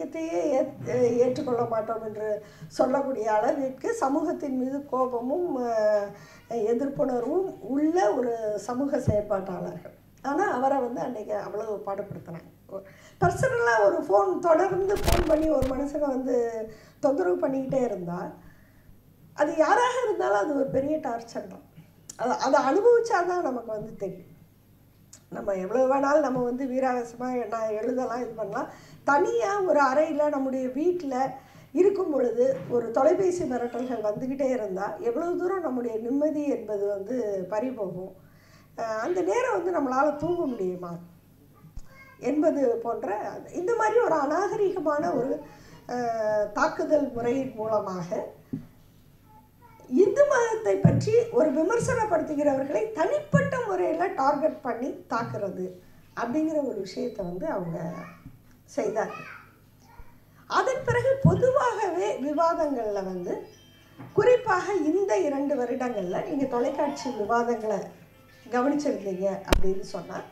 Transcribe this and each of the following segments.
ஆதிக்கத்தையே ஏத்- ஏற்றுக்கொள்ள மாட்டோம் என்று சொல்லக்கூடிய அளவிற்கு சமூகத்தின் மீது கோபமும் அஹ், எதிர்ப்புணர்வும் உள்ள ஒரு சமூக செயற்பாட்டாளர்கள் ஆனால் அவரை வந்து அன்னைக்கு அவ்வளவு பாடுபடுத்தினாங்க பர்சனலாக ஒரு ஃபோன் தொடர்ந்து ஃபோன் பண்ணி ஒரு மனுஷனை வந்து தொந்தரவு பண்ணிக்கிட்டே இருந்தால் அது யாராக இருந்தாலும் அது ஒரு பெரிய டார்ச்சர் தான் அதை அதை அனுபவிச்சாதான் நமக்கு வந்து தெரியும் நம்ம எவ்வளோ வேணாலும் நம்ம வந்து வீராவேசமாக நான் எழுதலாம் இது பண்ணலாம் தனியாக ஒரு அறையில் நம்முடைய வீட்டில் இருக்கும் பொழுது ஒரு தொலைபேசி மிரட்டல்கள் வந்துக்கிட்டே இருந்தால் எவ்வளோ தூரம் நம்முடைய நிம்மதி என்பது வந்து பறிபோகும் அஹ் அந்த நேரம் வந்து நம்மளால் தூங்க முடியுமா என்பது போன்ற இந்த மாதிரி ஒரு அநாகரிகமான ஒரு அஹ், தாக்குதல் முறையின் மூலமாக இந்து மதத்தை பற்றி ஒரு விமர்சனப்படுத்துகிறவர்களை தனிப்பட்ட முறையில் டார்கெட் பண்ணி தாக்குறது அப்படிங்கிற ஒரு விஷயத்தை வந்து அவங்க செய்தார்கள் அதன் பிறகு பொதுவாகவே விவாதங்களில் வந்து குறிப்பாக இந்த இரண்டு வருடங்களில் நீங்கள் தொலைக்காட்சி விவாதங்களை கவனிச்சிருந்தீங்க அப்படின்னு சொன்னால்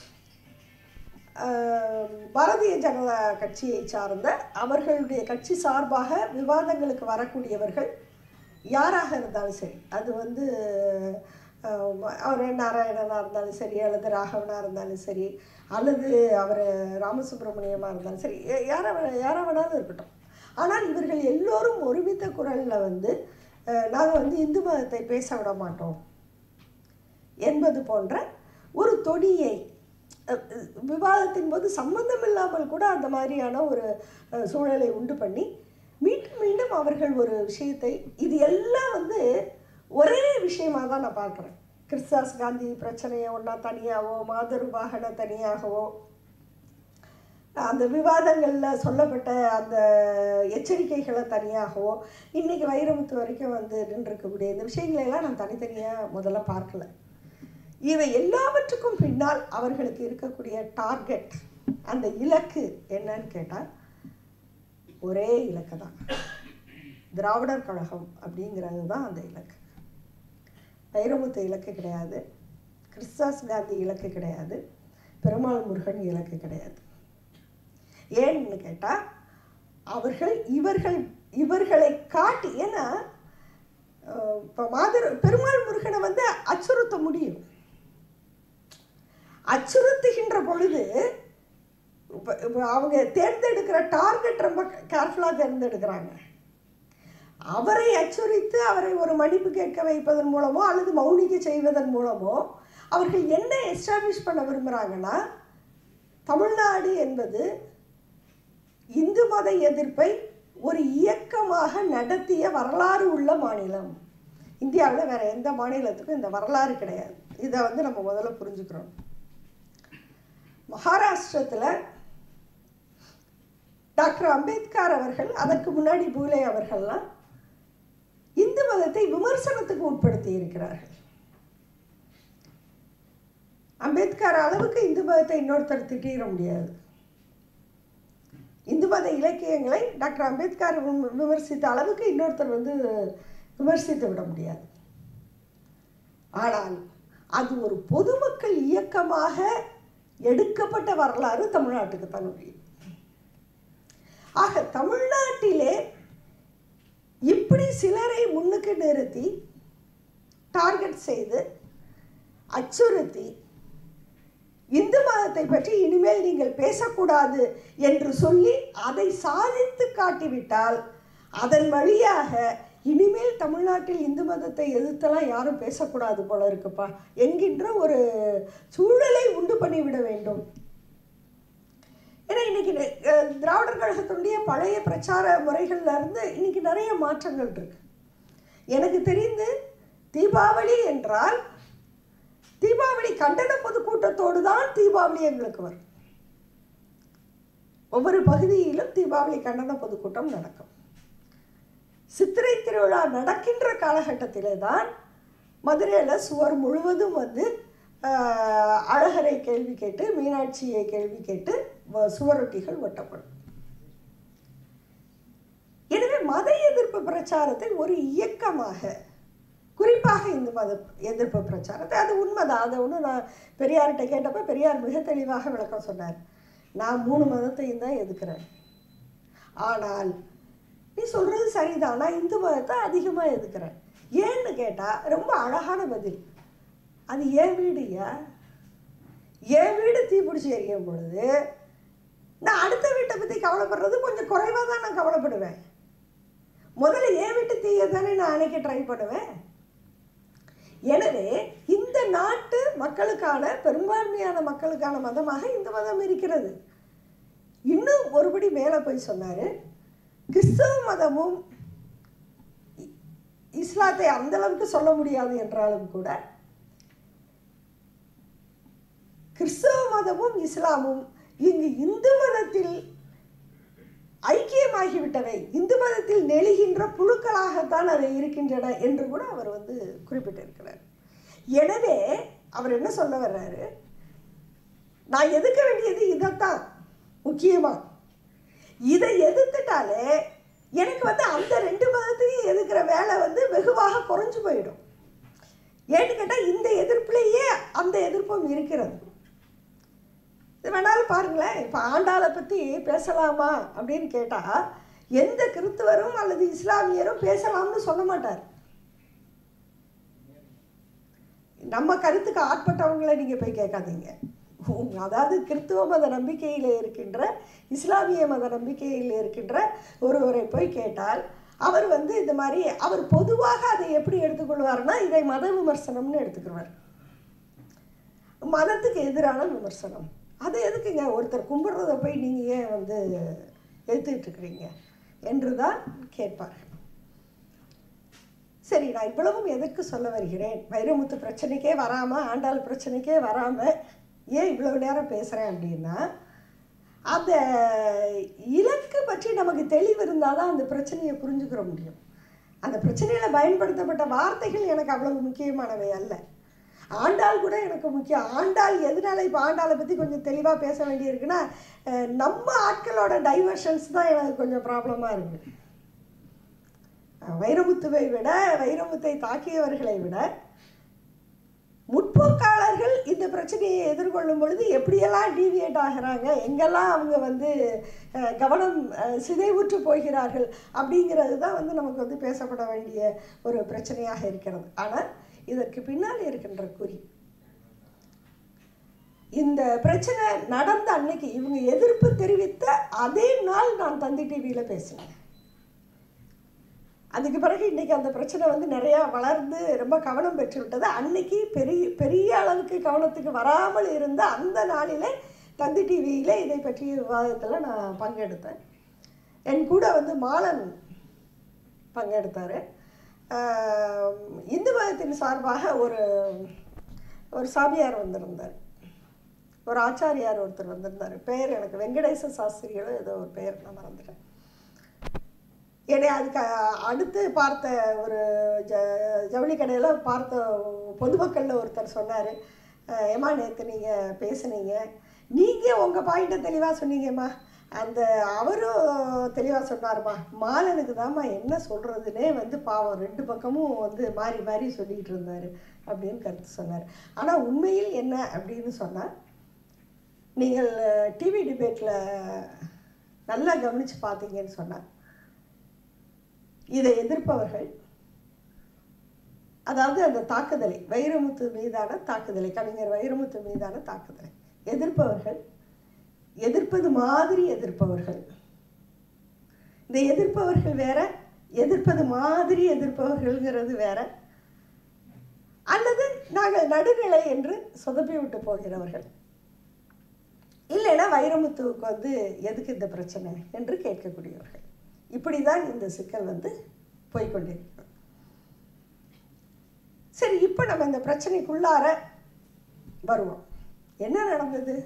ஆஹ், பாரதிய ஜனதா கட்சியை சார்ந்த அவர்களுடைய கட்சி சார்பாக விவாதங்களுக்கு வரக்கூடியவர்கள் யாராக இருந்தாலும் சரி அது வந்து ஆஹ், அவர் நாராயணனாக இருந்தாலும் சரி அல்லது ராகவனாக இருந்தாலும் சரி அல்லது அவர் ராமசுப்ரமணியமாக இருந்தாலும் சரி யா- யாரா வே- யாரா வேணாலும் இருக்கட்டும் ஆனால் இவர்கள் எல்லோரும் ஒருமித்த குரலில் வந்து நாங்கள் வந்து இந்து மதத்தை பேச விட மாட்டோம் என்பது போன்ற ஒரு தொனியை அஹ், அஹ், விவாதத்தின் போது சம்பந்தம் இல்லாமல் கூட அந்த மாதிரியான ஒரு அஹ், சூழலை உண்டு பண்ணி மீண்டும் மீண்டும் அவர்கள் ஒரு விஷயத்தை இது எல்லாம் வந்து ஒரே விஷயமாக தான் நான் பார்க்குறேன் கிறிஸ்தாஸ் காந்தி பிரச்சனையை ஒன்றா தனியாகவோ மாதரு வாகன தனியாகவோ அந்த விவாதங்களில் சொல்லப்பட்ட அந்த எச்சரிக்கைகளை தனியாகவோ இன்றைக்கி வைரமுத்து வரைக்கும் வந்து நின்றுருக்கக்கூடிய இந்த விஷயங்களை எல்லாம் நான் தனித்தனியாக முதல்ல பார்க்கல இவை எல்லாவற்றுக்கும் பின்னால் அவர்களுக்கு இருக்கக்கூடிய டார்கெட் அந்த இலக்கு என்னன்னு கேட்டால் ஒரே இலக்கு தான் திராவிடர் கழகம் அப்படிங்கிறது தான் அந்த இலக்கு வைரமுத்து இலக்கு கிடையாது கிறிஸ்தாஸ் காந்தி இலக்கு கிடையாது பெருமாள் முருகன் இலக்கு கிடையாது ஏன்னு கேட்டால் அவர்கள் இவர்கள் இவர்களை காட்டி ஏன்னா இப்போ மாதர் பெருமாள் முருகனை வந்து அச்சுறுத்த முடியும் அச்சுறுத்துகின்ற பொழுது இப்போ இப்போ அவங்க தேர்ந்தெடுக்கிற டார்கெட் ரொம்ப கேர்ஃபுல்லாக தேர்ந்தெடுக்கிறாங்க அவரை அச்சுறுத்தி அவரை ஒரு மன்னிப்பு கேட்க வைப்பதன் மூலமோ அல்லது மௌனிக்க செய்வதன் மூலமோ அவர்கள் என்ன எஸ்டாப்ளிஷ் பண்ண விரும்புகிறாங்கன்னா தமிழ்நாடு என்பது இந்து மத எதிர்ப்பை ஒரு இயக்கமாக நடத்திய வரலாறு உள்ள மாநிலம் இந்தியாவில் வேற எந்த மாநிலத்துக்கும் இந்த வரலாறு கிடையாது இதை வந்து நம்ம முதல்ல புரிஞ்சுக்கிறோம் மகாராஷ்டிரத்தில் டாக்டர் அம்பேத்கர் அவர்கள் அதற்கு முன்னாடி பூலே அவர்கள்லாம் இந்து மதத்தை விமர்சனத்துக்கு உட்படுத்தி இருக்கிறார்கள் அம்பேத்கர் அளவுக்கு இந்து மதத்தை இன்னொருத்தர் திட்டிட முடியாது இந்து மத இலக்கியங்களை டாக்டர் அம்பேத்கர் விம- விமர்சித்த அளவுக்கு இன்னொருத்தர் வந்து விமர்சித்து விட முடியாது ஆனால் அது ஒரு பொதுமக்கள் இயக்கமாக எடுக்கப்பட்ட வரலாறு தமிழ்நாட்டுக்கு தான் உரியது ஆக தமிழ்நாட்டிலே இப்படி சிலரை முன்னுக்கு நிறுத்தி டார்கெட் செய்து அச்சுறுத்தி இந்து மதத்தை பற்றி இனிமேல் நீங்கள் பேசக்கூடாது என்று சொல்லி அதை சாதித்து காட்டிவிட்டால் அதன் வழியாக இனிமேல் தமிழ்நாட்டில் இந்து மதத்தை எதிர்த்தெல்லாம் யாரும் பேசக்கூடாது போல இருக்குப்பா என்கின்ற ஒரு சூழலை உண்டு பண்ணிவிட வேண்டும் ஏன்னா இன்னைக்கு அஹ், திராவிடர் கழகத்தினுடைய பழைய பிரச்சார முறைகள்ல இருந்து இன்னைக்கு நிறைய மாற்றங்கள் இருக்கு எனக்கு தெரிந்து தீபாவளி என்றால் தீபாவளி கண்டன பொதுக்கூட்டத்தோடு தான் தீபாவளி எங்களுக்கு வரும் ஒவ்வொரு பகுதியிலும் தீபாவளி கண்டன பொதுக்கூட்டம் நடக்கும் சித்திரை திருவிழா நடக்கின்ற காலகட்டத்திலே தான் மதுரையில் சுவர் முழுவதும் வந்து ஆஹ், அழகரை கேள்வி கேட்டு மீனாட்சியை கேள்வி கேட்டு வ- சுவரொட்டிகள் ஒட்டப்படும் எனவே மத எதிர்ப்பு பிரச்சாரத்தை ஒரு இயக்கமாக குறிப்பாக இந்த மத எதிர்ப்பு பிரச்சாரத்தை அது உண்மைதான் அதை ஒன்று நான் பெரியார்கிட்ட கேட்டப்ப பெரியார் மிக தெளிவாக விளக்கம் சொன்னார் நான் மூணு மதத்தையும் தான் எதுக்குறேன் ஆனால் நீ சொல்கிறது சரிதான் நான் இந்து மதத்தை அதிகமாக எதுக்குறேன் ஏன்னு கேட்டால் ரொம்ப அழகான பதில் அது என் வீடுயா என் வீடு தீப்பிடிச்சி எரியும் பொழுது நான் அடுத்த வீட்டை பற்றி கவலைப்படுறது கொஞ்சம் குறைவாக தான் நான் கவலைப்படுவேன் முதல்ல என் வீட்டு தீயை தானே நான் அணைக்க ட்ரை பண்ணுவேன் எனவே இந்த நாட்டு மக்களுக்கான பெரும்பான்மையான மக்களுக்கான மதமாக இந்த மதம் இருக்கிறது இன்னும் ஒருபடி மேலே போய் சொன்னார் கிறிஸ்தவ மதமும் இ- இஸ்லாத்தை அந்த அளவுக்கு சொல்ல முடியாது என்றாலும் கூட கிறிஸ்தவ மதமும் இஸ்லாமும் இங்கு இந்து மதத்தில் ஐக்கியமாகிவிட்டவை இந்து மதத்தில் நெளிகின்ற புழுக்களாகத்தான் அவை இருக்கின்றன என்று கூட அவர் வந்து குறிப்பிட்டிருக்கிறார் எனவே அவர் என்ன சொல்ல வர்றாரு நான் எதுக்க வேண்டியது இதைத்தான் முக்கியமாக இதை எதிர்த்துட்டாலே எனக்கு வந்து அந்த ரெண்டு மதத்தையும் எதிர்க்கிற வேலை வந்து வெகுவாக குறைஞ்சு போயிடும் ஏன்னு கேட்டால் இந்த எதிர்ப்புலேயே அந்த எதிர்ப்பும் இருக்கிறது இது வேணாலும் பாருங்களேன் இப்போ ஆண்டாளை பற்றி பேசலாமா அப்படின்னு கேட்டால் எந்த கிறிஸ்துவரும் அல்லது இஸ்லாமியரும் பேசலாம்னு சொல்ல மாட்டார் நம்ம கருத்துக்கு ஆட்பட்டவங்களை நீங்கள் போய் கேட்காதீங்க உம், அதாவது கிறிஸ்துவ மத நம்பிக்கையில் இருக்கின்ற இஸ்லாமிய மத நம்பிக்கையில் இருக்கின்ற ஒருவரை போய் கேட்டால் அவர் வந்து இந்த மாதிரி அவர் பொதுவாக அதை எப்படி எடுத்துக்கொள்வார்னா இதை மத விமர்சனம்னு எடுத்துக்குவார் மதத்துக்கு எதிரான விமர்சனம் அது எதுக்குங்க ஒருத்தர் கும்பிட்றத போய் நீங்கள் ஏன் வந்து எடுத்துக்கிட்டு இருக்கிறீங்க என்று தான் கேட்பார் சரி நான் இவ்வளவும் எதற்கு சொல்ல வருகிறேன் வைரமுத்து பிரச்சனைக்கே வராமல் ஆண்டாள் பிரச்சனைக்கே வராமல் ஏன் இவ்வளவு நேரம் பேசுகிறேன் அப்படின்னா அந்த இலக்கு பற்றி நமக்கு தெளிவு இருந்தால் தான் அந்த பிரச்சனையை புரிஞ்சுக்கிற முடியும் அந்த பிரச்சனையில் பயன்படுத்தப்பட்ட வார்த்தைகள் எனக்கு அவ்வளவு முக்கியமானவை அல்ல ஆண்டாள் கூட எனக்கு முக்கியம் ஆண்டாள் எதனால இப்போ ஆண்டாளை பற்றி கொஞ்சம் தெளிவாக பேச வேண்டியிருக்குன்னா அஹ், நம்ம ஆட்களோட டைவர்ஷன்ஸ் தான் எனக்கு கொஞ்சம் ப்ராப்ளமாக இருக்குது வைரமுத்துவை விட வைரமுத்தை தாக்கியவர்களை விட முற்போக்காளர்கள் இந்த பிரச்சனையை எதிர்கொள்ளும் பொழுது எப்படியெல்லாம் டீவியேட் ஆகிறாங்க எங்கெல்லாம் அவங்க வந்து அஹ், கவனம் அஹ், சிதைவுற்று போகிறார்கள் அப்படிங்கிறது தான் வந்து நமக்கு வந்து பேசப்பட வேண்டிய ஒரு பிரச்சனையாக இருக்கிறது ஆனால் இதற்கு பின்னால் இருக்கின்ற குறி இந்த பிரச்சனை நடந்த அன்னைக்கு இவங்க எதிர்ப்பு தெரிவித்த அதே நாள் நான் தந்தி டிவியில் பேசினேன் அதுக்கு பிறகு இன்றைக்கி அந்த பிரச்சனை வந்து நிறையா வளர்ந்து ரொம்ப கவனம் பெற்று விட்டது அன்னைக்கு பெரிய பெரிய அளவுக்கு கவனத்துக்கு வராமல் இருந்த அந்த நாளிலே தந்தி டிவியில் இதை பற்றிய விவாதத்தில் நான் பங்கெடுத்தேன் என் கூட வந்து மாலன் பங்கெடுத்தார் இந்து மதத்தின் சார்பாக ஒரு ஒரு சாமியார் வந்திருந்தார் ஒரு ஆச்சாரியார் ஒருத்தர் வந்திருந்தார் பெயர் எனக்கு வெங்கடேச சாஸ்திரியோ ஏதோ ஒரு பெயர் நான் மறந்துட்டேன் என்னை அதுக்கு அடுத்து பார்த்த ஒரு ஜ ஜவுளி கடையில் பார்த்த பொதுமக்களில் ஒருத்தர் சொன்னார் ஏமா நேற்று நீங்கள் பேசுனீங்க நீங்கள் உங்கள் பாயிண்ட்டை தெளிவாக சொன்னீங்கம்மா அந்த அவரும் தெளிவாக சொன்னாருமா மாலனுக்கு தாம்மா என்ன சொல்கிறதுனே வந்து பாவம் ரெண்டு பக்கமும் வந்து மாறி மாறி சொல்லிகிட்டு இருந்தார் அப்படின்னு கருத்து சொன்னார் ஆனால் உண்மையில் என்ன அப்படின்னு சொன்னால் நீங்கள் டிவி டிபேட்டில் நல்லா கவனித்து பார்த்தீங்கன்னு சொன்னார் இதை எதிர்ப்பவர்கள் அதாவது அந்த தாக்குதலை வைரமுத்து மீதான தாக்குதலை கவிஞர் வைரமுத்து மீதான தாக்குதலை எதிர்ப்பவர்கள் எதிர்ப்பது மாதிரி எதிர்ப்பவர்கள் இந்த எதிர்ப்பவர்கள் வேற எதிர்ப்பது மாதிரி எதிர்ப்பவர்கள்ங்கிறது வேற அல்லது நாங்கள் நடுநிலை என்று சொதப்பி விட்டு போகிறவர்கள் இல்லைன்னா வைரமுத்துவுக்கு வந்து எதுக்கு இந்த பிரச்சனை என்று கேட்கக்கூடியவர்கள் இப்படி தான் இந்த சிக்கல் வந்து போய்கொண்டிருக்கிறது சரி இப்போ நம்ம இந்த பிரச்சனைக்குள்ளார வருவோம் என்ன நடந்தது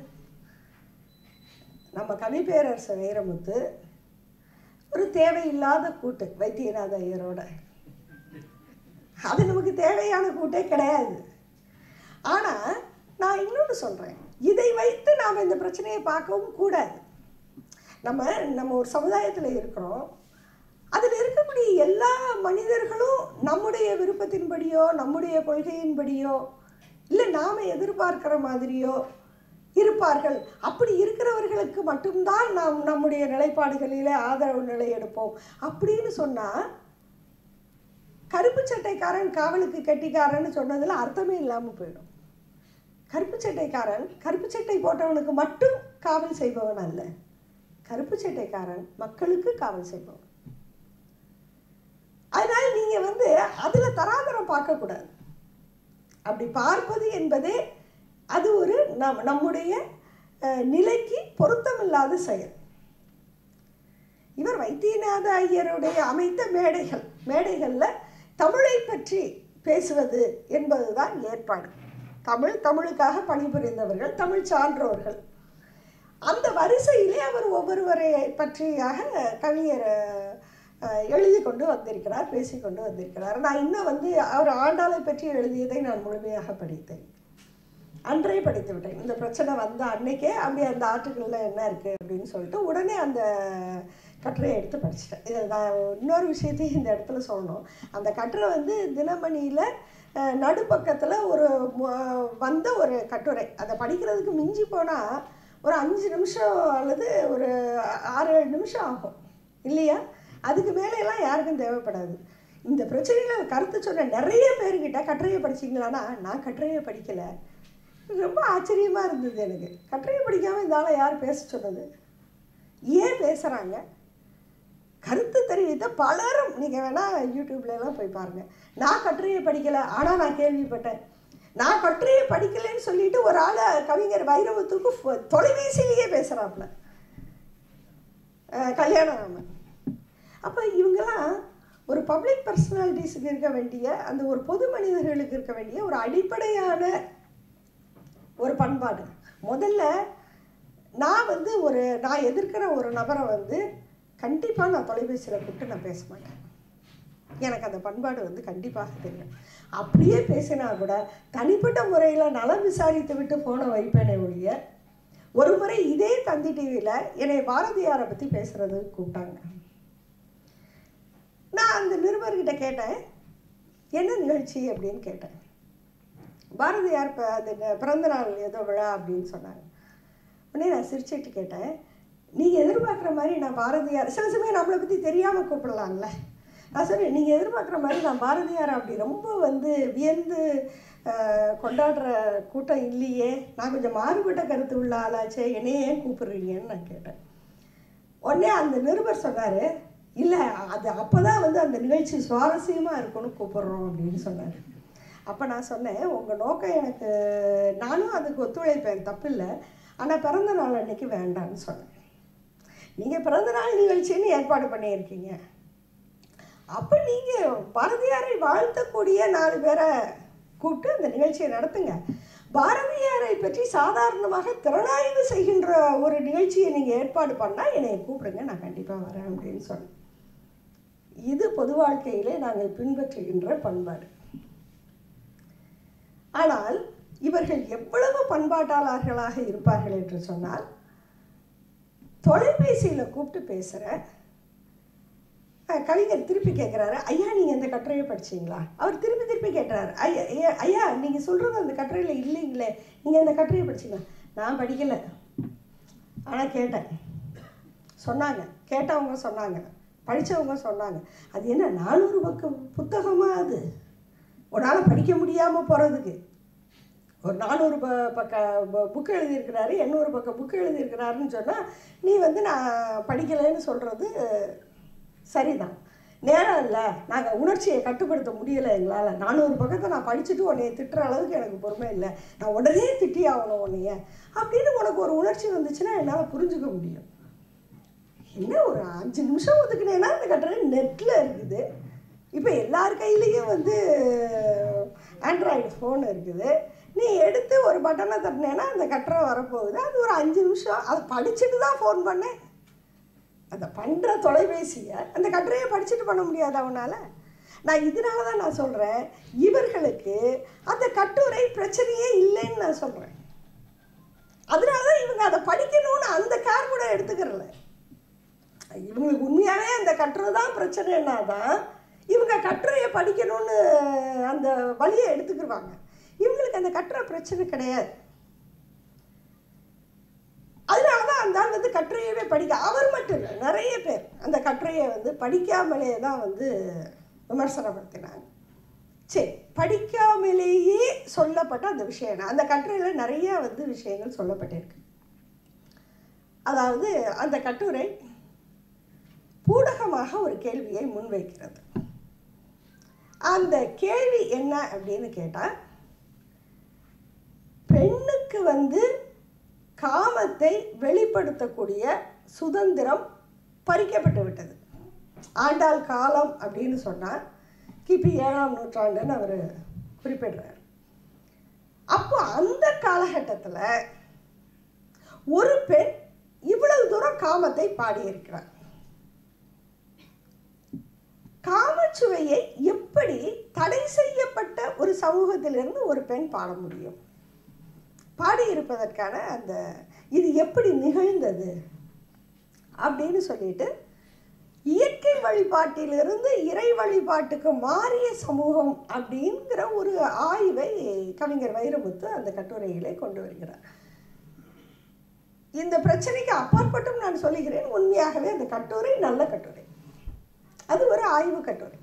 நம்ம கவிப்பேரரசு வைரமுத்து ஒரு தேவையில்லாத கூட்டு வைத்தியநாத ஐயரோட அது நமக்கு தேவையான கூட்டே கிடையாது ஆனால் நான் இன்னொன்று சொல்கிறேன் இதை வைத்து நாம் இந்த பிரச்சனையை பார்க்கவும் கூடாது நம்ம நம்ம ஒரு சமுதாயத்தில் இருக்கிறோம் அதில் இருக்கக்கூடிய எல்லா மனிதர்களும் நம்முடைய விருப்பத்தின்படியோ நம்முடைய கொள்கையின்படியோ இல்லை நாம் எதிர்பார்க்கிற மாதிரியோ இருப்பார்கள் அப்படி இருக்கிறவர்களுக்கு மட்டும்தான் நாம் நம்முடைய நிலைப்பாடுகளிலே ஆதரவு நிலை எடுப்போம் அப்படின்னு சொன்னால் கருப்பு சட்டைக்காரன் காவலுக்கு கெட்டிக்காரன்னு சொன்னதில் அர்த்தமே இல்லாமல் போயிடும் கருப்பு சட்டைக்காரன் கருப்பு சட்டை போட்டவனுக்கு மட்டும் காவல் செய்பவன் அல்ல கருப்பு சட்டைக்காரன் மக்களுக்கு காவல் செய்பவன் அதனால நீங்கள் வந்து அதில் தராதரம் பார்க்கக்கூடாது அப்படி பார்ப்பது என்பதே அது ஒரு நம் நம்முடைய அஹ், நிலைக்கு பொருத்தமில்லாத செயல் இவர் வைத்தியநாத ஐயருடைய அமைத்த மேடைகள் மேடைகளில் தமிழை பற்றி பேசுவது என்பதுதான் ஏற்பாடு தமிழ் தமிழுக்காக பணிபுரிந்தவர்கள் தமிழ் சான்றோர்கள் அந்த வரிசையிலே அவர் ஒவ்வொருவரை பற்றியாக கவிஞர் அஹ், எழுதி கொண்டு வந்திருக்கிறார் பேசி கொண்டு வந்திருக்கிறார் நான் இன்னும் வந்து அவர் ஆண்டாளை பற்றி எழுதியதை நான் முழுமையாக படித்தேன் அன்றே படித்து விட்டேன் இந்த பிரச்சனை வந்த அன்னைக்கே அப்படி அந்த ஆர்டிக்கிளில் என்ன இருக்குது அப்படின்னு சொல்லிட்டு உடனே அந்த கட்டுரையை எடுத்து படிச்சிட்டேன் இதை நான் இன்னொரு விஷயத்தையும் இந்த இடத்துல சொல்லணும் அந்த கட்டுரை வந்து தினமணியில் நடுப்பக்கத்தில் ஒரு மு- வந்த ஒரு கட்டுரை அதை படிக்கிறதுக்கு மிஞ்சி போனால் ஒரு அஞ்சு நிமிஷம் அல்லது ஒரு ஆறு ஏழு நிமிஷம் ஆகும் இல்லையா அதுக்கு மேலேலாம் யாருக்கும் தேவைப்படாது இந்த பிரச்சனையில் கருத்து சொன்ன நிறைய பேர்கிட்ட கட்டுரையை படிச்சிங்களான்னா நான் கட்டுரையை படிக்கலை ரொம்ப ஆச்சரியமாக இருந்தது எனக்கு கட்டுரையை படிக்காமல் இந்த ஆளை யார் பேச சொன்னது ஏன் பேசுகிறாங்க கருத்து தெரிவித்த பலரும் நீங்கள் வேணால் யூடியூப்ல எல்லாம் போய் பாருங்கள் நான் கட்டுரையை படிக்கலை ஆனால் நான் கேள்விப்பட்டேன் நான் கட்டுரையை படிக்கலைன்னு சொல்லிட்டு ஒரு ஆளை கவிஞர் வைரவத்துக்கு ஃபோ- தொலைபேசியிலேயே பேசுகிறாப்புல கல்யாணராமன் அப்போ இவங்கெல்லாம் ஒரு பப்ளிக் பர்சனாலிட்டிஸுக்கு இருக்க வேண்டிய அந்த ஒரு பொது மனிதர்களுக்கு இருக்க வேண்டிய ஒரு அடிப்படையான ஒரு பண்பாடு முதல்ல நான் வந்து ஒரு நான் எதிர்க்கிற ஒரு நபரை வந்து கண்டிப்பாக நான் தொலைபேசியில் கூப்பிட்டு நான் பேச மாட்டேன் எனக்கு அந்த பண்பாடு வந்து கண்டிப்பாக தெரியும் அப்படியே பேசினா கூட தனிப்பட்ட முறையில் நலம் விசாரித்து விட்டு ஃபோனை வைப்பேனே ஒழிய ஒரு முறை இதே தந்தி டிவியில் என்னை பாரதியாரை பற்றி பேசுறது கூப்பிட்டாங்க நான் அந்த நிருபர்கிட்ட கேட்டேன் என்ன நிகழ்ச்சி அப்படின்னு கேட்டேன் பாரதியார் இப்போ அது ந- பிறந்த நாள் ஏதோ விழா அப்படின்னு சொன்னாங்க உடனே நான் சிரிச்சிட்டு கேட்டேன் நீங்கள் எதிர்பார்க்குற மாதிரி நான் பாரதியார் சில சமயம் நம்மளை பற்றி தெரியாமல் கூப்பிடலாம்ல நான் சொன்னேன் நீங்கள் எதிர்பார்க்குற மாதிரி நான் பாரதியார் அப்படி ரொம்ப வந்து வியந்து அஹ், கொண்டாடுற கூட்டம் இல்லையே நான் கொஞ்சம் மாறுபட்ட கருத்து உள்ள ஆளாச்சே என்னையே ஏன் கூப்பிடுறீங்கன்னு நான் கேட்டேன் உடனே அந்த நிருபர் சொன்னார் இல்லை அது அப்போ தான் வந்து அந்த நிகழ்ச்சி சுவாரஸ்யமாக இருக்கும்னு கூப்பிடுறோம் அப்படின்னு சொன்னார் அப்போ நான் சொன்னேன் உங்கள் நோக்கம் எனக்கு நானும் அதுக்கு ஒத்துழைப்பேன் தப்பில்லை ஆனால் பிறந்த நாள் அன்னைக்கு வேண்டாம்னு சொன்னேன் நீங்கள் பிறந்த நாள் நிகழ்ச்சின்னு ஏற்பாடு பண்ணியிருக்கீங்க அப்போ நீங்கள் பாரதியாரை வாழ்த்தக்கூடிய நாலு பேரை கூப்பிட்டு அந்த நிகழ்ச்சியை நடத்துங்க பாரதியாரை பற்றி சாதாரணமாக திறனாய்வு செய்கின்ற ஒரு நிகழ்ச்சியை நீங்கள் ஏற்பாடு பண்ணால் என்னை கூப்பிடுங்க நான் கண்டிப்பாக வரேன் அப்படின்னு சொன்னேன் இது பொது வாழ்க்கையிலே நாங்கள் பின்பற்றுகின்ற பண்பாடு ஆனால் இவர்கள் எவ்வளவு பண்பாட்டாளர்களாக இருப்பார்கள் என்று சொன்னால் தொலைபேசியில் கூப்பிட்டு பேசுகிற அஹ், கவிஞர் திருப்பி கேட்குறாரு ஐயா நீங்கள் இந்த கட்டுரையை படிச்சீங்களா அவர் திருப்பி திருப்பி கேட்குறாரு ஐயா ஐயா, ஐயா நீங்கள் சொல்கிறது அந்த கட்டுரையில் இல்லைங்களே நீங்கள் அந்த கட்டுரையை படிச்சீங்களா நான் படிக்கலை ஆனால் கேட்டேன் சொன்னாங்க கேட்டவங்க சொன்னாங்க படித்தவங்க சொன்னாங்க அது என்ன நானூறு பக்கம் புத்தகமாக அது உன்னால் படிக்க முடியாமல் போகிறதுக்கு ஒரு நானூறு ப பக்க புக்கு எழுதியிருக்கிறாரு எண்ணூறு பக்கம் புக்கு எழுதியிருக்கிறாருன்னு சொன்னால் நீ வந்து நான் படிக்கலைன்னு சொல்கிறது சரிதான் நேரம் இல்லை நாங்கள் உணர்ச்சியை கட்டுப்படுத்த முடியலை எங்களால் நானூறு பக்கத்தை நான் படிச்சுட்டு உன்னைய திட்டுற அளவுக்கு எனக்கு பொறுமை இல்லை நான் உடனே திட்டி ஆகணும் உன்னைய அப்படின்னு உனக்கு ஒரு உணர்ச்சி வந்துச்சுன்னா என்னால் புரிஞ்சுக்க முடியும் என்ன ஒரு அஞ்சு நிமிஷம் ஒதுக்குனேன்னா அந்த கட்டுரை நெட்டில் இருக்குது இப்போ எல்லார் கையிலையும் வந்து ஆண்ட்ராய்டு ஃபோன் இருக்குது நீ எடுத்து ஒரு பட்டனை தட்டினேன்னா அந்த கட்டுரை வரப்போகுது அது ஒரு அஞ்சு நிமிஷம் அதை படிச்சுட்டு தான் ஃபோன் பண்ணேன் அதை பண்ணுற தொலைபேசியை அந்த கட்டுரையை படிச்சுட்டு பண்ண முடியாது அவனால் நான் இதனால தான் நான் சொல்கிறேன் இவர்களுக்கு அந்த கட்டுரை பிரச்சனையே இல்லைன்னு நான் சொல்கிறேன் அதனால தான் இவங்க அதை படிக்கணும்னு அந்த கார் கூட எடுத்துக்கிறல இவங்களுக்கு உண்மையாகவே அந்த கட்டுரை தான் பிரச்சனைன்னா தான் இவங்க கட்டுரையை படிக்கணும்னு அந்த வழியை எடுத்துக்கிடுவாங்க இவங்களுக்கு அந்த கட்டுரை பிரச்சனை கிடையாது வந்து கட்டுரையவே படிக்க அவர் மட்டும் இல்லை நிறைய பேர் அந்த கட்டுரையை வந்து படிக்காமலே தான் வந்து விமர்சனப்படுத்தினாங்க சரி படிக்காமலேயே சொல்லப்பட்ட அந்த விஷயம் என்ன? அந்த கட்டுரையில் நிறைய வந்து விஷயங்கள் சொல்லப்பட்டிருக்கு அதாவது அந்த கட்டுரை பூடகமாக ஒரு கேள்வியை முன்வைக்கிறது அந்த கேள்வி என்ன அப்படின்னு கேட்டால் பெண்ணுக்கு வந்து காமத்தை வெளிப்படுத்தக்கூடிய சுதந்திரம் பறிக்கப்பட்டு விட்டது ஆண்டாள் காலம் அப்படின்னு சொன்னால் கிபி ஏழாம் நூற்றாண்டுன்னு அவர் குறிப்பிடுறார் அப்போ அந்த காலகட்டத்தில் ஒரு பெண் இவ்வளவு தூரம் காமத்தை பாடியிருக்கிறார் காமச்சுவையை எப்படி தடை செய்யப்பட்ட ஒரு சமூகத்திலிருந்து ஒரு பெண் பாட முடியும் பாடியிருப்பதற்கான அந்த இது எப்படி நிகழ்ந்தது அப்படின்னு சொல்லிட்டு இயற்கை வழிபாட்டிலிருந்து இறை வழிபாட்டுக்கு மாறிய சமூகம் அப்படிங்கிற ஒரு ஆய்வை கவிஞர் வைரமுத்து அந்த கட்டுரையிலே கொண்டு வருகிறார் இந்த பிரச்சனைக்கு அப்பாற்பட்டும் நான் சொல்லுகிறேன் உண்மையாகவே அந்த கட்டுரை நல்ல கட்டுரை அது ஒரு ஆய்வு கட்டுரை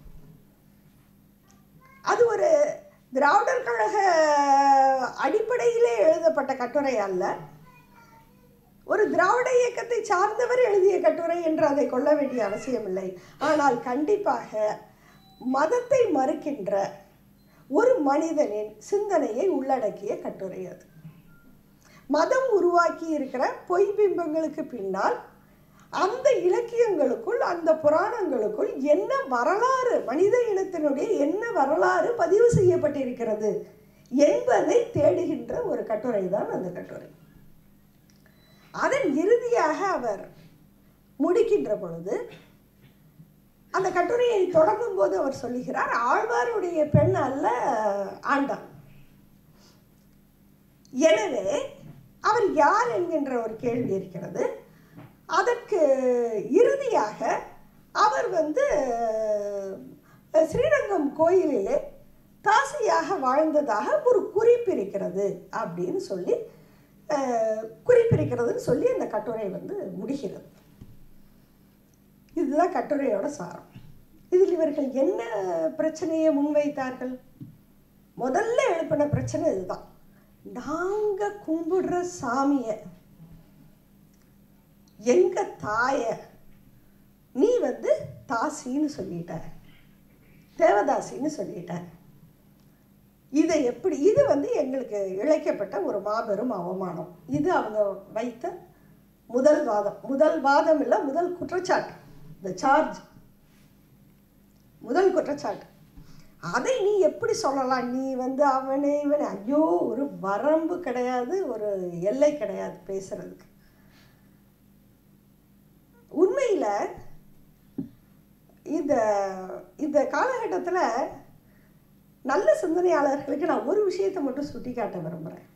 அது ஒரு திராவிடர் கழக அடிப்படையிலே எழுதப்பட்ட கட்டுரை அல்ல ஒரு திராவிட இயக்கத்தை சார்ந்தவர் எழுதிய கட்டுரை என்று அதை கொள்ள வேண்டிய அவசியமில்லை ஆனால் கண்டிப்பாக மதத்தை மறுக்கின்ற ஒரு மனிதனின் சிந்தனையை உள்ளடக்கிய கட்டுரை அது மதம் உருவாக்கி இருக்கிற பொய் பிம்பங்களுக்கு பின்னால் அந்த இலக்கியங்களுக்குள் அந்த புராணங்களுக்குள் என்ன வரலாறு மனித இனத்தினுடைய என்ன வரலாறு பதிவு செய்யப்பட்டிருக்கிறது என்பதை தேடுகின்ற ஒரு கட்டுரை தான் அந்த கட்டுரை அதன் இறுதியாக அவர் முடிக்கின்ற பொழுது அந்த கட்டுரையை தொடங்கும் போது அவர் சொல்லுகிறார் ஆழ்வாருடைய பெண் அல்ல ஆண்டான் எனவே அவர் யார் என்கின்ற ஒரு கேள்வி இருக்கிறது அதற்கு இறுதியாக அவர் வந்து அஹ், ஸ்ரீரங்கம் கோயிலிலே தாசியாக வாழ்ந்ததாக ஒரு குறிப்பு இருக்கிறது அப்படின்னு சொல்லி அஹ், குறிப்பிருக்கிறதுன்னு சொல்லி அந்த கட்டுரை வந்து முடிகிறது இதுதான் கட்டுரையோட சாரம் இதில் இவர்கள் என்ன பிரச்சனையை முன்வைத்தார்கள் முதல்ல எழுப்பின பிரச்சனை இதுதான் நாங்கள் கும்பிடுற சாமியை எங்க தாய நீ வந்து தாசின்னு சொல்லிட்ட தேவதாசின்னு சொல்லிட்ட இதை எப்படி இது வந்து எங்களுக்கு இழைக்கப்பட்ட ஒரு மாபெரும் அவமானம் இது அவங்க வைத்த முதல் வாதம் முதல் வாதம் இல்லை முதல் குற்றச்சாட்டு இந்த சார்ஜ் முதல் குற்றச்சாட்டு அதை நீ எப்படி சொல்லலாம் நீ வந்து அவனே இவனே ஐயோ ஒரு வரம்பு கிடையாது ஒரு எல்லை கிடையாது பேசுறதுக்கு உண்மையில் இந்த இந்த காலகட்டத்தில் நல்ல சிந்தனையாளர்களுக்கு நான் ஒரு விஷயத்தை மட்டும் சுட்டி காட்ட விரும்புகிறேன்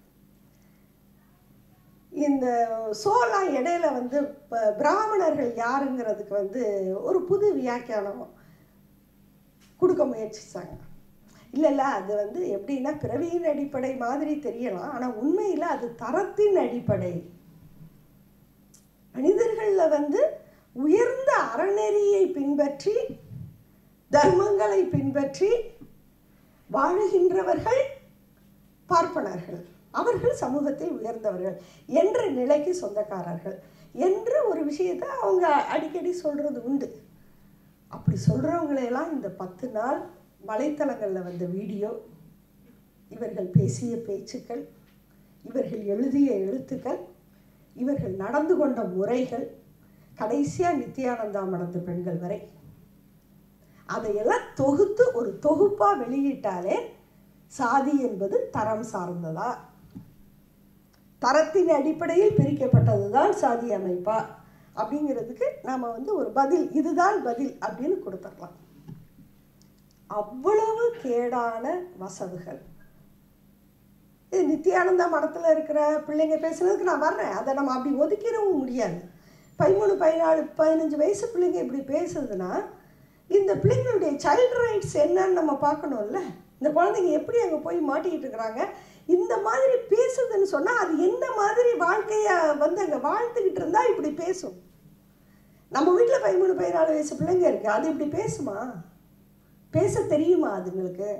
இந்த சோலாம் இடையில வந்து ப- பிராமணர்கள் யாருங்கிறதுக்கு வந்து ஒரு புது வியாக்கியானம் கொடுக்க முயற்சிச்சாங்க இல்லை இல்லை அது வந்து எப்படின்னா பிறவியின் அடிப்படை மாதிரி தெரியலாம் ஆனால் உண்மையில் அது தரத்தின் அடிப்படை மனிதர்களில் வந்து உயர்ந்த அறநெறியை பின்பற்றி தர்மங்களை பின்பற்றி வாழுகின்றவர்கள் பார்ப்பனர்கள் அவர்கள் சமூகத்தில் உயர்ந்தவர்கள் என்ற நிலைக்கு சொந்தக்காரர்கள் என்று ஒரு விஷயத்தை அவங்க அடிக்கடி சொல்கிறது உண்டு அப்படி சொல்கிறவங்களையெல்லாம் இந்த பத்து நாள் வலைத்தளங்களில் வந்த வீடியோ இவர்கள் பேசிய பேச்சுக்கள் இவர்கள் எழுதிய எழுத்துக்கள் இவர்கள் நடந்து கொண்ட முறைகள் கடைசியாக நித்யானந்தா மடத்து பெண்கள் வரை அதையெல்லாம் தொகுத்து ஒரு தொகுப்பாக வெளியிட்டாலே சாதி என்பது தரம் சார்ந்ததா தரத்தின் அடிப்படையில் பிரிக்கப்பட்டது தான் சாதி அமைப்பா அப்படிங்கிறதுக்கு நாம் வந்து ஒரு பதில் இதுதான் பதில் அப்படின்னு கொடுத்துடலாம் அவ்வளவு கேடான வசவுகள் இது நித்யானந்தா மடத்தில் இருக்கிற பிள்ளைங்க பேசுனதுக்கு நான் வர்றேன் அதை நம்ம அப்படி ஒதுக்கிடவும் முடியாது பதிமூணு பதினாலு பதினஞ்சு வயசு பிள்ளைங்க இப்படி பேசுதுன்னா இந்த பிள்ளைங்களுடைய சைல்டு ரைட்ஸ் என்னன்னு நம்ம பார்க்கணும்ல இந்த குழந்தைங்க எப்படி அங்கே போய் மாட்டிக்கிட்டு இருக்கிறாங்க இந்த மாதிரி பேசுதுன்னு சொன்னால் அது என்ன மாதிரி வாழ்க்கையை வந்து அங்கே வாழ்த்துக்கிட்டு இருந்தா இப்படி பேசும் நம்ம வீட்டில் பதிமூணு பதினாலு வயசு பிள்ளைங்க இருக்கு அது இப்படி பேசுமா பேச தெரியுமா அதுங்களுக்கு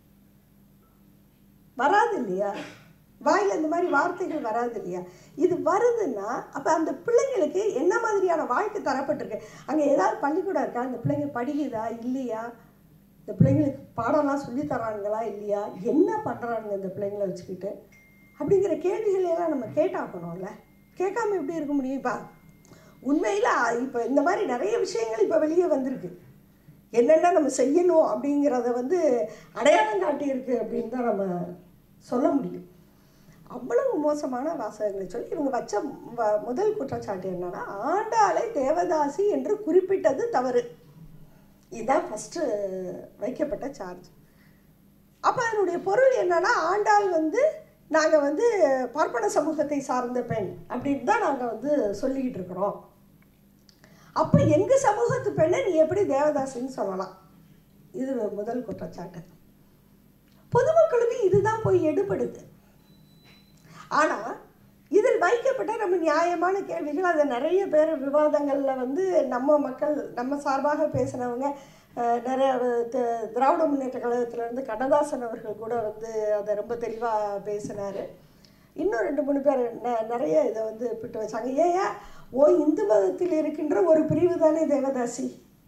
வராது இல்லையா வாயில் இந்த மாதிரி வார்த்தைகள் வராது இல்லையா இது வருதுன்னா அப்போ அந்த பிள்ளைங்களுக்கு என்ன மாதிரியான வாழ்க்கை தரப்பட்டிருக்கு அங்கே ஏதாவது பள்ளிக்கூடம் இருக்கா அந்த பிள்ளைங்க படிக்குதா இல்லையா இந்த பிள்ளைங்களுக்கு பாடம்லாம் சொல்லி தராங்களா இல்லையா என்ன பண்ணுறாங்க இந்த பிள்ளைங்களை வச்சுக்கிட்டு அப்படிங்கிற கேள்விகளை எல்லாம் நம்ம கேட்டாக்கணும்ல கேட்காம எப்படி இருக்க முடியும் இப்போ உண்மையில் இப்போ இந்த மாதிரி நிறைய விஷயங்கள் இப்போ வெளியே வந்திருக்கு என்னென்ன நம்ம செய்யணும் அப்படிங்கிறத வந்து அடையாளம் காட்டியிருக்கு அப்படின்னு தான் நம்ம சொல்ல முடியும் அவ்வளவு மோசமான வாசகங்களை சொல்லி இவங்க வச்ச வ- முதல் குற்றச்சாட்டு என்னன்னா ஆண்டாளை தேவதாசி என்று குறிப்பிட்டது தவறு இதுதான் ஃபஸ்ட்டு வைக்கப்பட்ட சார்ஜ் அப்போ அதனுடைய பொருள் என்னன்னா ஆண்டாள் வந்து நாங்கள் வந்து பார்ப்பன சமூகத்தை சார்ந்த பெண் அப்படின்னு தான் நாங்கள் வந்து சொல்லிக்கிட்டு இருக்கிறோம் அப்போ எங்கள் சமூகத்து பெண்ணை நீ எப்படி தேவதாசின்னு சொல்லலாம் இது முதல் குற்றச்சாட்டு பொதுமக்களுக்கு இதுதான் போய் எடுபடுது ஆனால் இதில் வைக்கப்பட்ட நம்ம நியாயமான கேள்விகள் அதை நிறைய பேர் விவாதங்களில் வந்து நம்ம மக்கள் நம்ம சார்பாக பேசினவங்க அஹ், நிறைய தி- திராவிட முன்னேற்ற கழகத்திலேருந்து கண்ணதாசன் அவர்கள் கூட வந்து அதை ரொம்ப தெளிவாக பேசினார் இன்னும் ரெண்டு மூணு பேர் ந- நிறைய இதை வந்து பிட்டு வச்சாங்க ஏன் ஓ இந்து மதத்தில் இருக்கின்ற ஒரு பிரிவு தானே தேவதாசி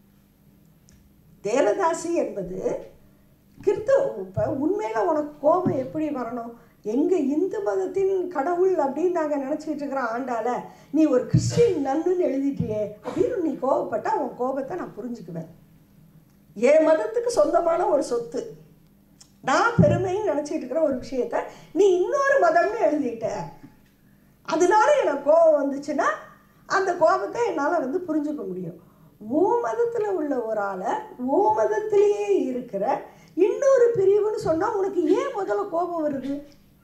தேவதாசி என்பது கிறிஸ்து இப்போ உண்மையில் உனக்கு கோபம் எப்படி வரணும் எங்கள் இந்து மதத்தின் கடவுள் அப்படின்னு நாங்கள் நினச்சிக்கிட்டு இருக்கிற ஆண்டால நீ ஒரு கிறிஸ்டின் நன்னுன்னு எழுதிட்டியே அப்படின்னு நீ கோபப்பட்டா உன் கோபத்தை நான் புரிஞ்சுக்குவேன் என் மதத்துக்கு சொந்தமான ஒரு சொத்து நான் பெருமைன்னு நினச்சிட்டு இருக்கிற ஒரு விஷயத்த நீ இன்னொரு மதம்னு எழுதிட்ட அதனால எனக்கு கோபம் வந்துச்சுன்னா அந்த கோபத்தை என்னால் வந்து புரிஞ்சுக்க முடியும் ஓ மதத்தில் உள்ள ஒரு ஆளை ஓ மதத்திலேயே இருக்கிற இன்னொரு பிரிவுன்னு சொன்னால் உனக்கு ஏன் முதல்ல கோபம் வருது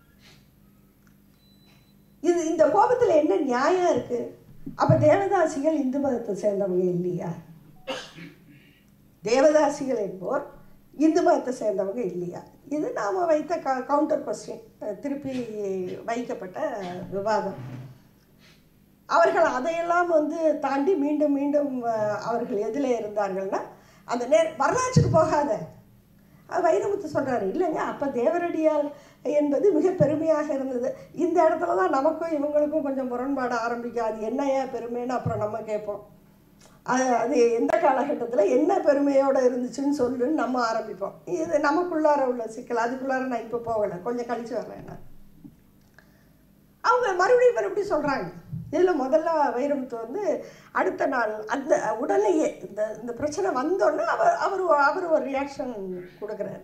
இது இந்த கோபத்தில் என்ன நியாயம் இருக்குது அப்போ தேவதாசிகள் இந்து மதத்தை சேர்ந்தவங்க இல்லையா தேவதாசிகள் என்போர் இந்து மதத்தை சேர்ந்தவங்க இல்லையா இது நாம் வைத்த க கவுண்டர் கொஸ்டின் திருப்பி வைக்கப்பட்ட விவாதம் அவர்கள் அதையெல்லாம் வந்து தாண்டி மீண்டும் மீண்டும் அஹ், அவர்கள் எதில் இருந்தார்கள்னா அந்த நே வரலாற்றுக்கு போகாத அது வைரமுத்து சொல்கிறாரு இல்லைங்க அப்போ தேவரடியால் என்பது மிக பெருமையாக இருந்தது இந்த இடத்துல தான் நமக்கும் இவங்களுக்கும் கொஞ்சம் முரண்பாடு ஆரம்பிக்கும் அது என்னையா பெருமைன்னு அப்புறம் நம்ம கேட்போம் அது அது எந்த காலகட்டத்தில் என்ன பெருமையோடு இருந்துச்சுன்னு சொல்லுன்னு நம்ம ஆரம்பிப்போம் இது நமக்குள்ளார உள்ள சிக்கல் அதுக்குள்ளார நான் இப்போ போகலை கொஞ்சம் கழிச்சு வர்றேன் நான் அவங்க மறுபடியும் மறுபடியும் சொல்கிறாங்க இதில் முதல்ல வைரமுத்து வந்து அடுத்த நாள் அந்த உடனேயே இந்த இந்த பிரச்சனை வந்தோடனே அவர் அவர் அவர் ஒரு ரியாக்ஷன் கொடுக்குறாரு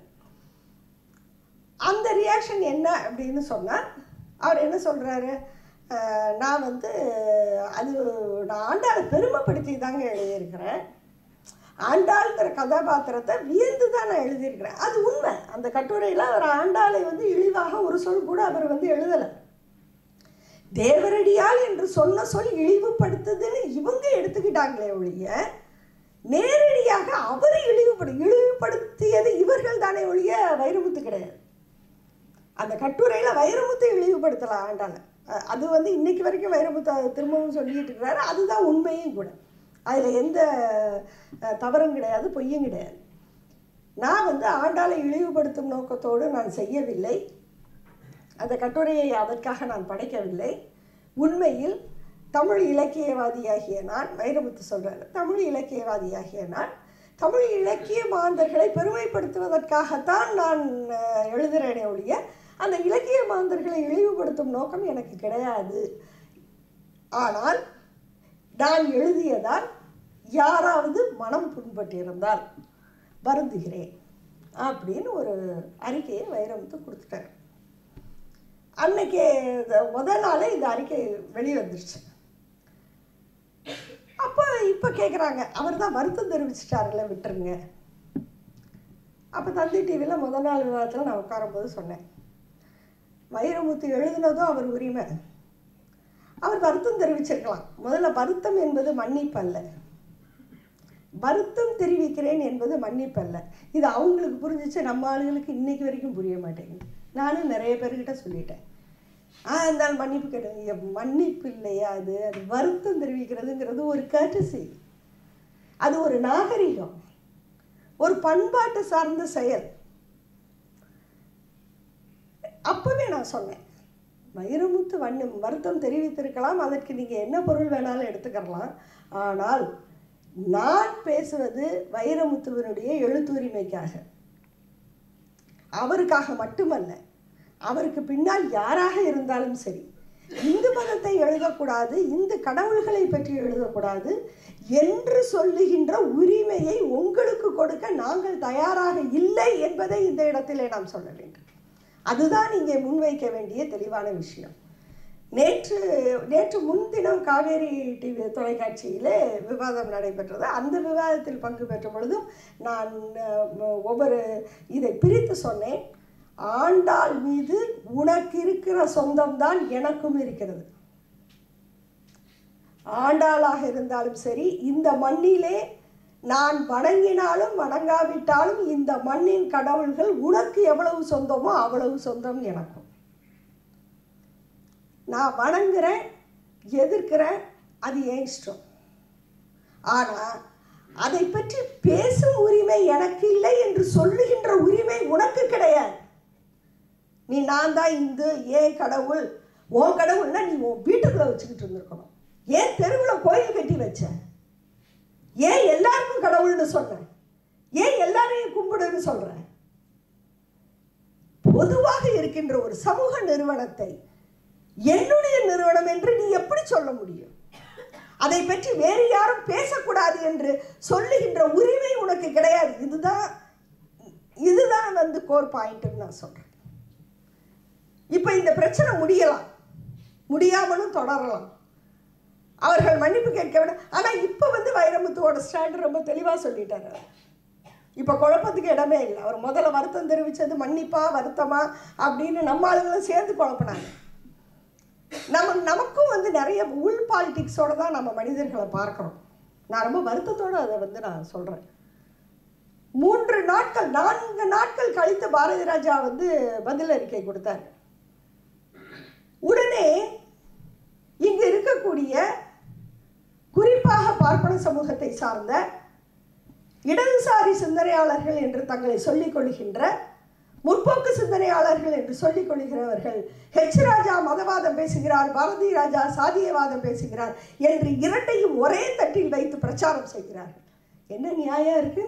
அந்த ரியாக்ஷன் என்ன அப்படின்னு சொன்னால் அவர் என்ன சொல்கிறாரு நான் வந்து அது நான் ஆண்டாளை பெருமைப்படுத்தி தாங்க எழுதியிருக்கிறேன் ஆண்டாள்ங்கிற கதாபாத்திரத்தை வியந்து தான் நான் எழுதியிருக்கிறேன் அது உண்மை அந்த கட்டுரையில் அவர் ஆண்டாளை வந்து இழிவாக ஒரு சொல் கூட அவர் வந்து எழுதலை தேவரடியால் என்று சொன்ன சொல் இழிவுபடுத்துதுன்னு இவங்க எடுத்துக்கிட்டாங்களே ஒழிய நேரடியாக அவர் இழிவுபடு இழிவுபடுத்தியது இவர்கள் தானே ஒழிய வைரமுத்து கிடையாது அந்த கட்டுரையில் வைரமுத்து இழிவுபடுத்தலாம் ஆண்டால அஹ் அது வந்து இன்னைக்கு வரைக்கும் வைரமுத்து அதை திரும்பவும் சொல்லிட்டு இருக்கிறாரு அதுதான் உண்மையும் கூட அதில் எந்த அஹ், தவறும் கிடையாது பொய்யும் கிடையாது நான் வந்து ஆண்டாளை இழிவுபடுத்தும் நோக்கத்தோடு நான் செய்யவில்லை அந்த கட்டுரையை அதற்காக நான் படைக்கவில்லை உண்மையில் தமிழ் இலக்கியவாதியாகிய நான் வைரமுத்து சொல்கிறார் தமிழ் இலக்கியவாதியாகிய நான் தமிழ் இலக்கிய மாந்தர்களை பெருமைப்படுத்துவதற்காகத்தான் நான் அஹ், எழுதுகிறேனே ஒழிய அந்த இலக்கிய மாந்தர்களை இழிவுபடுத்தும் நோக்கம் எனக்கு கிடையாது ஆனால் நான் எழுதியதால் யாராவது மனம் புண்பட்டிருந்தால் வருந்துகிறேன் அப்படின்னு ஒரு அறிக்கையை வைரமுத்து கொடுத்துட்டார் அன்னைக்கு இந்த முதல் நாளே இந்த அறிக்கை வெளியே வந்துருச்சு அப்போ இப்போ கேட்குறாங்க அவர் தான் வருத்தம் தெரிவிச்சிட்டாருல விட்டுருங்க அப்போ தந்தி டிவியில் முதல் நாள் விவாதத்தில் நான் உட்காரும்போது சொன்னேன் வைரமுத்து எழுதினதும் அவர் உரிமை அவர் வருத்தம் தெரிவிச்சிருக்கலாம் முதல்ல வருத்தம் என்பது மன்னிப்பு அல்ல வருத்தம் தெரிவிக்கிறேன் என்பது மன்னிப்பு அல்ல இது அவங்களுக்கு புரிஞ்சிச்சு நம்ம ஆளுகளுக்கு இன்னைக்கு வரைக்கும் புரிய மாட்டேங்குது நானும் நிறைய பேர்கிட்ட சொல்லிட்டேன் ஆ இருந்தாலும் மன்னிப்பு கேட்டேன் என் மன்னிப்பு இல்லையா அது அது வருத்தம் தெரிவிக்கிறதுங்கிறது ஒரு கர்டசி அது ஒரு நாகரிகம் ஒரு பண்பாட்டு சார்ந்த செயல் அப்பவே நான் சொன்னேன் வைரமுத்து வண்ணம் வருத்தம் தெரிவித்திருக்கலாம் அதற்கு நீங்கள் என்ன பொருள் வேணாலும் எடுத்துக்கலாம் ஆனால் நான் பேசுவது வைரமுத்துவனுடைய எழுத்துரிமைக்காக அவருக்காக மட்டுமல்ல அவருக்கு பின்னால் யாராக இருந்தாலும் சரி இந்து மதத்தை எழுதக்கூடாது இந்து கடவுள்களை பற்றி எழுதக்கூடாது என்று சொல்லுகின்ற உரிமையை உங்களுக்கு கொடுக்க நாங்கள் தயாராக இல்லை என்பதை இந்த இடத்திலே நாம் சொல்ல வேண்டும் அதுதான் இங்கே முன்வைக்க வேண்டிய தெளிவான விஷயம் நேற்று நேற்று முன்தினம் காவேரி டிவி தொலைக்காட்சியிலே விவாதம் நடைபெற்றது அந்த விவாதத்தில் பங்கு பெற்ற பொழுதும் நான் அஹ், ஒவ்வொரு இதை பிரித்து சொன்னேன் ஆண்டாள் மீது உனக்கு இருக்கிற சொந்தம்தான் எனக்கும் இருக்கிறது ஆண்டாளாக இருந்தாலும் சரி இந்த மண்ணிலே நான் வணங்கினாலும் வணங்காவிட்டாலும் இந்த மண்ணின் கடவுள்கள் உனக்கு எவ்வளவு சொந்தமோ அவ்வளவு சொந்தம் எனக்கும் நான் வணங்குறேன் எதிர்க்கிறேன் அது என் இஷ்டம் ஆனால் அதை பற்றி பேசும் உரிமை எனக்கு இல்லை என்று சொல்லுகின்ற உரிமை உனக்கு கிடையாது நீ நான் தான் இந்து ஏன் கடவுள் உன் கடவுள்னா நீ உன் வீட்டுக்குள்ளே வச்சுக்கிட்டு இருந்திருக்கணும் ஏன் தெருவில் கோயில் கட்டி வச்ச ஏன் எல்லாருக்கும் கடவுள்னு சொன்ன ஏன் எல்லாரையும் கும்பிடுன்னு சொல்ற பொதுவாக இருக்கின்ற ஒரு சமூக நிறுவனத்தை என்னுடைய நிறுவனம் என்று நீ எப்படி சொல்ல முடியும் அதை பற்றி வேறு யாரும் பேசக்கூடாது என்று சொல்லுகின்ற உரிமை உனக்கு கிடையாது இதுதான் இதுதான் வந்து கோர் பாயிண்ட்னு நான் சொல்றேன் இப்போ இந்த பிரச்சனை முடியலாம் முடியாமலும் தொடரலாம் அவர்கள் மன்னிப்பு கேட்க விட ஆனால் இப்போ வந்து வைரமுத்துவோட ஸ்டாண்ட் ரொம்ப தெளிவாக சொல்லிட்டாரு இப்போ குழப்பத்துக்கு இடமே இல்லை அவர் முதல்ல வருத்தம் தெரிவித்தது மன்னிப்பா வருத்தமா அப்படின்னு நம்ம ஆளுங்களும் சேர்ந்து குழப்பினாங்க நம்ம நமக்கும் வந்து நிறைய உள் பாலிடிக்ஸோட தான் நம்ம மனிதர்களை பார்க்குறோம் நான் ரொம்ப வருத்தத்தோடு அதை வந்து நான் சொல்கிறேன் மூன்று நாட்கள் நான்கு நாட்கள் கழித்து பாரதி ராஜா வந்து பதில் அறிக்கை கொடுத்தார் உடனே இங்கு இருக்கக்கூடிய குறிப்பாக பார்ப்பன சமூகத்தை சார்ந்த இடதுசாரி சிந்தனையாளர்கள் என்று தங்களை சொல்லிக் கொள்கின்ற முற்போக்கு சிந்தனையாளர்கள் என்று சொல்லிக் கொள்கிறவர்கள் ஹெச் ராஜா மதவாதம் பேசுகிறார் பாரதி ராஜா சாதியவாதம் பேசுகிறார் என்று இரண்டையும் ஒரே தட்டில் வைத்து பிரச்சாரம் செய்கிறார்கள் என்ன நியாயம் இருக்கு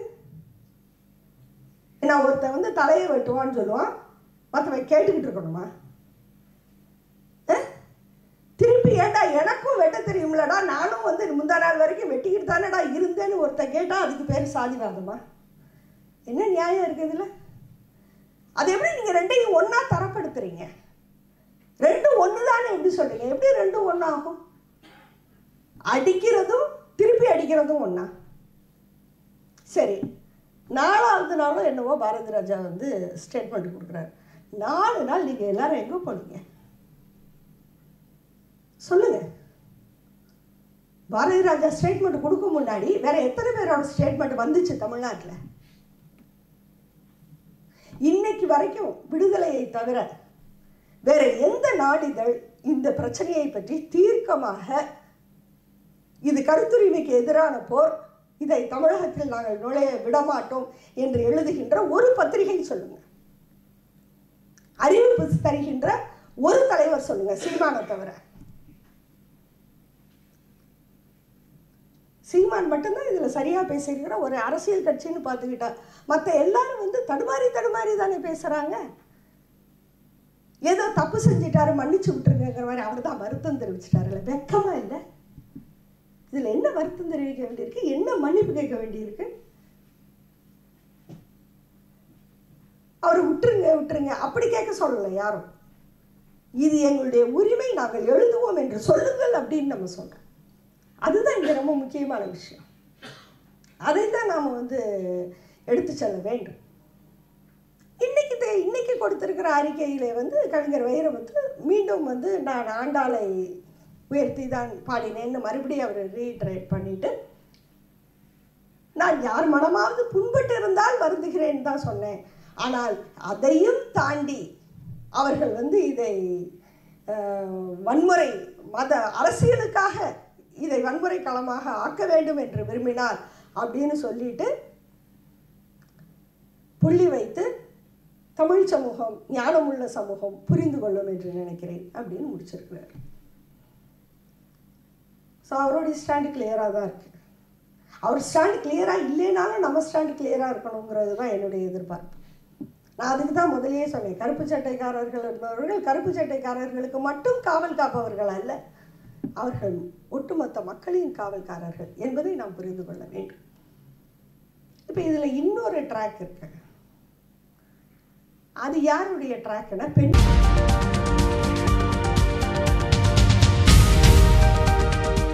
நான் ஒருத்தன் வந்து தலையை வெட்டுவான்னு சொல்லுவான் மற்றவன் கேட்டுக்கிட்டு இருக்கணுமா அஹ்? திருப்பி ஏண்டா எனக்கும் வெட்ட தெரியும்லடா நானும் வந்து முந்தா நாள் வரைக்கும் வெட்டிக்கிட்டு தானடா இருந்தேன்னு ஒருத்தன் கேட்டால் அதுக்கு பேர் சாதிவாதமா என்ன நியாயம் இருக்குது இதில் அது எப்படி நீங்கள் ரெண்டையும் ஒன்றா தரப்படுத்துறீங்க ரெண்டும் ஒன்று தானே எப்படி சொல்கிறீங்க எப்படி ரெண்டும் ஒன்றா ஆகும் அடிக்கிறதும் திருப்பி அடிக்கிறதும் ஒன்றா சரி நாலாவது நாளும் என்னவோ பாரதி ராஜா வந்து ஸ்டேட்மெண்ட் கொடுக்குறாரு நாலு நாள் நீங்கள் எல்லாரும் எங்கே போனீங்க சொல்லுங்க பாரதி ராஜா ஸ்டேட்மெண்ட் கொடுக்க முன்னாடி வேற எத்தனை பேரோட ஸ்டேட்மெண்ட் வந்துச்சு தமிழ்நாட்டில் இன்னைக்கு வரைக்கும் விடுதலையை தவிர வேற எந்த நாளிதழ் இந்த பிரச்சனையை பற்றி தீர்க்கமாக இது கருத்துரிமைக்கு எதிரான போர் இதை தமிழகத்தில் நாங்கள் நுழைய விடமாட்டோம் என்று எழுதுகின்ற ஒரு பத்திரிகை சொல்லுங்க அறிவிப்பு தருகின்ற ஒரு தலைவர் சொல்லுங்க சீமானை தவிர சீமான் மட்டும்தான் இதில் சரியாக பேசியிருக்கிற ஒரு அரசியல் கட்சின்னு பார்த்துக்கிட்டா மற்ற எல்லாரும் வந்து தடுமாறி தடுமாறி தானே பேசுகிறாங்க ஏதோ தப்பு செஞ்சிட்டாரு மன்னிச்சு விட்டுருங்கிற மாதிரி அவர் தான் வருத்தம் தெரிவிச்சிட்டாருல்ல வெக்கமா இல்லை இதில் என்ன வருத்தம் தெரிவிக்க வேண்டியிருக்கு என்ன மன்னிப்பு கேட்க வேண்டியிருக்கு அவர் விட்டுருங்க விட்டுருங்க அப்படி கேட்க சொல்லலை யாரும் இது எங்களுடைய உரிமை நாங்கள் எழுதுவோம் என்று சொல்லுங்கள் அப்படின்னு நம்ம சொல்கிறோம் அதுதான் இங்கே ரொம்ப முக்கியமான விஷயம் அதை தான் நாம் வந்து எடுத்து செல்ல வேண்டும் இன்னைக்கு தே- இன்னைக்கு கொடுத்திருக்கிற அறிக்கையிலே வந்து கவிஞர் வைரமுத்து மீண்டும் வந்து நான் ஆண்டாளை உயர்த்தி தான் பாடினேன்னு மறுபடியும் அவர் ரீட்ரேட் பண்ணிட்டு நான் யார் மனமாவது புண்பட்டு இருந்தால் வருந்துகிறேன் தான் சொன்னேன் ஆனால் அதையும் தாண்டி அவர்கள் வந்து இதை அஹ், வன்முறை மத அரசியலுக்காக இதை வன்முறை களமாக ஆக்க வேண்டும் என்று விரும்பினார் அப்படின்னு சொல்லிட்டு புள்ளி வைத்து தமிழ் சமூகம் ஞானமுள்ள சமூகம் புரிந்து கொள்ளும் என்று நினைக்கிறேன் அப்படின்னு முடிச்சிருக்கிறார் ஸோ அவருடைய ஸ்டாண்டு கிளியராக தான் இருக்கு அவர் ஸ்டாண்டு கிளியராக இல்லைனாலும் நம்ம ஸ்டாண்டு கிளியராக இருக்கணுங்கிறது தான் என்னுடைய எதிர்பார்ப்பு நான் அதுக்கு தான் முதல்லயே சொன்னேன் கருப்பு சட்டைக்காரர்கள் என்பவர்கள் கருப்பு சட்டைக்காரர்களுக்கு மட்டும் காவல் காப்பவர்கள் அல்ல அவர்கள் ஒட்டுமொத்த மக்களின் காவல்காரர்கள் என்பதை நாம் புரிந்து கொள்ள வேண்டும் இப்போ இதில் இன்னொரு ட்ராக் இருக்கு அது யாருடைய ட்ராக்னா பெண்